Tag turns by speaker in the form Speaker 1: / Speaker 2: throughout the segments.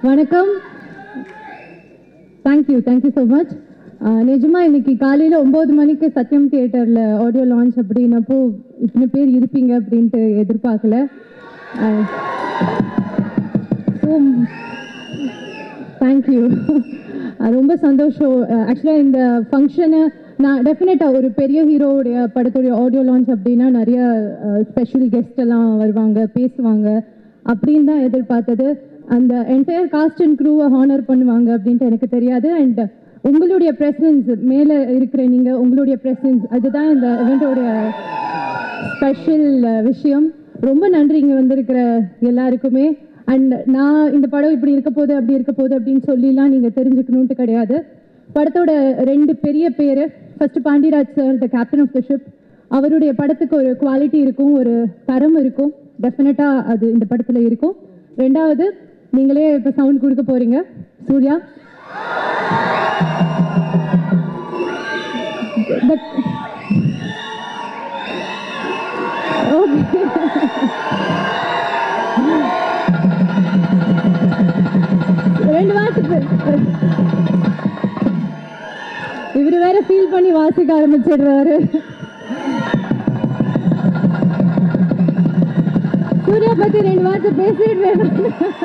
Speaker 1: வணக்கம் thank you thank you so much நிஜமா இன்னைக்கு காலையில் ஒம்பது மணிக்கு சத்யம் தியேட்டரில் ஆடியோ லான்ச் அப்படின்னப்போ இத்தனை பேர் இருப்பீங்க அப்படின்ட்டு எதிர்பார்க்கல ஸோ தேங்க்யூ ரொம்ப சந்தோஷம் ஆக்சுவலாக இந்த ஃபங்க்ஷனை நான் டெஃபினட்டாக ஒரு பெரிய ஹீரோவுடைய படத்துடைய ஆடியோ லான்ச் அப்படின்னா நிறைய ஸ்பெஷல் கெஸ்ட் எல்லாம் வருவாங்க பேசுவாங்க அப்படின்னு தான் எதிர்பார்த்தது அந்த என்டையர் காஸ்ட் அண்ட் க்ரூவை ஹானர் பண்ணுவாங்க அப்படின்ட்டு எனக்கு தெரியாது அண்ட் உங்களுடைய ப்ரெசன்ஸ் மேலே இருக்கிற நீங்கள் உங்களுடைய ப்ரெசன்ஸ் அதுதான் இந்த இவெண்ட்டோடைய ஸ்பெஷல் விஷயம் ரொம்ப நன்றி இங்கே வந்திருக்கிற எல்லாருக்குமே அண்ட் நான் இந்த படம் இப்படி இருக்க போகுது அப்படி இருக்க போகுது அப்படின்னு சொல்லிலாம் நீங்கள் தெரிஞ்சுக்கணுன்ட்டு கிடையாது படத்தோட ரெண்டு பெரிய பேர் first Pandiraj sir the captain of the ship அவருடைய படத்துக்கு ஒரு குவாலிட்டி இருக்கும் ஒரு தரம் இருக்கும் டெஃபினட்டாக அது இந்த படத்தில் இருக்கும் ரெண்டாவது நீங்களே இப்போ சவுண்ட் கொடுக்க போறீங்க சூர்யா பட் ஓகே ரெண்டு வாரத்துக்கு இவர் வேற ஃபீல் பண்ணி வாசிக்க ஆரம்பிச்சிடுறாரு சூர்யா பத்தி ரெண்டு வார்த்தை பேசிட்டு வேணும்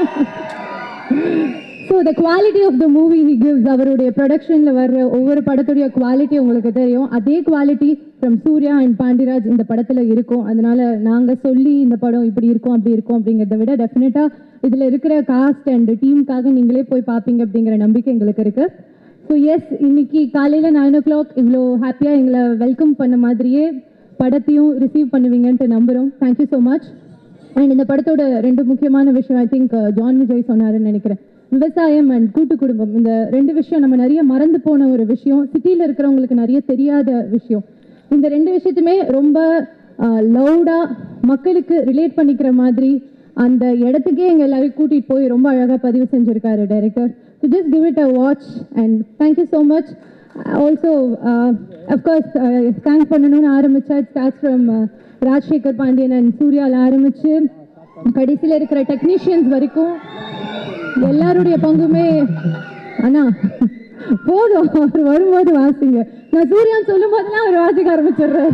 Speaker 1: so the quality of the movie he gives அவருடைய ப்ரொடக்ஷனில் வர்ற ஒவ்வொரு படத்துடைய குவாலிட்டி உங்களுக்கு தெரியும் அதே quality from Suriya and Pandiraj இந்த படத்தில் இருக்கும் அதனால நாங்கள் சொல்லி இந்த படம் இப்படி இருக்கும் அப்படி இருக்கும் அப்படிங்கிறத விட டெஃபினட்டாக இதில் இருக்கிற காஸ்ட் அண்ட் டீமுக்காக நீங்களே போய் பார்ப்பீங்க அப்படிங்கிற நம்பிக்கை எங்களுக்கு இருக்குது ஸோ எஸ் இன்னைக்கு காலையில் நைன் ஓ கிளாக் இவ்வளோ ஹாப்பியாக எங்களை வெல்கம் பண்ண மாதிரியே படத்தையும் ரிசீவ் பண்ணுவீங்கன்ட்டு நம்புகிறோம் தேங்க்யூ ஸோ மச் அண்ட் இந்த படத்தோட ரெண்டு முக்கியமான விஷயம் ஐ திங்க் ஜான் விஜய் சொன்னாருன்னு நினைக்கிறேன் விவசாயம் அண்ட் கூட்டு குடும்பம் இந்த ரெண்டு விஷயம் நம்ம நிறைய மறந்து போன ஒரு விஷயம் சிட்டியில் இருக்கிறவங்களுக்கு நிறைய தெரியாத விஷயம் இந்த ரெண்டு விஷயத்துமே ரொம்ப லவுடாக மக்களுக்கு ரிலேட் பண்ணிக்கிற மாதிரி அந்த இடத்துக்கே எங்கள் எல்லாரையும் கூட்டிகிட்டு போய் ரொம்ப அழகாக பதிவு செஞ்சுருக்காரு director so just give it a watch and thank you so much also of course thank பண்ணணும்னு ஆரம்பித்தா start from Rajasekar Pandian and சூர்யாவில் ஆரம்பித்து கடைசியில் இருக்கிற டெக்னீஷியன்ஸ் வரைக்கும் எல்லாருடைய பங்குமே அண்ணா போதும் அவர் வரும்போது வாசிங்க நான் சூர்யான்னு சொல்லும் போதெல்லாம் அவர் வாசிக்க ஆரம்பிச்சிடுறாரு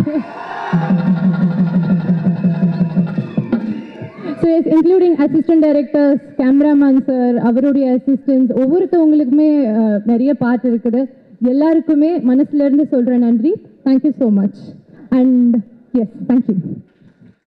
Speaker 1: so including assistant directors cameraman sir அவருடைய அசிஸ்டன்ஸ் ஒவ்வொருத்தவங்களுக்குமே நிறைய பார்ட் இருக்குது எல்லாருக்குமே மனசுல இருந்து சொல்கிற நன்றி thank you so much and yes thank you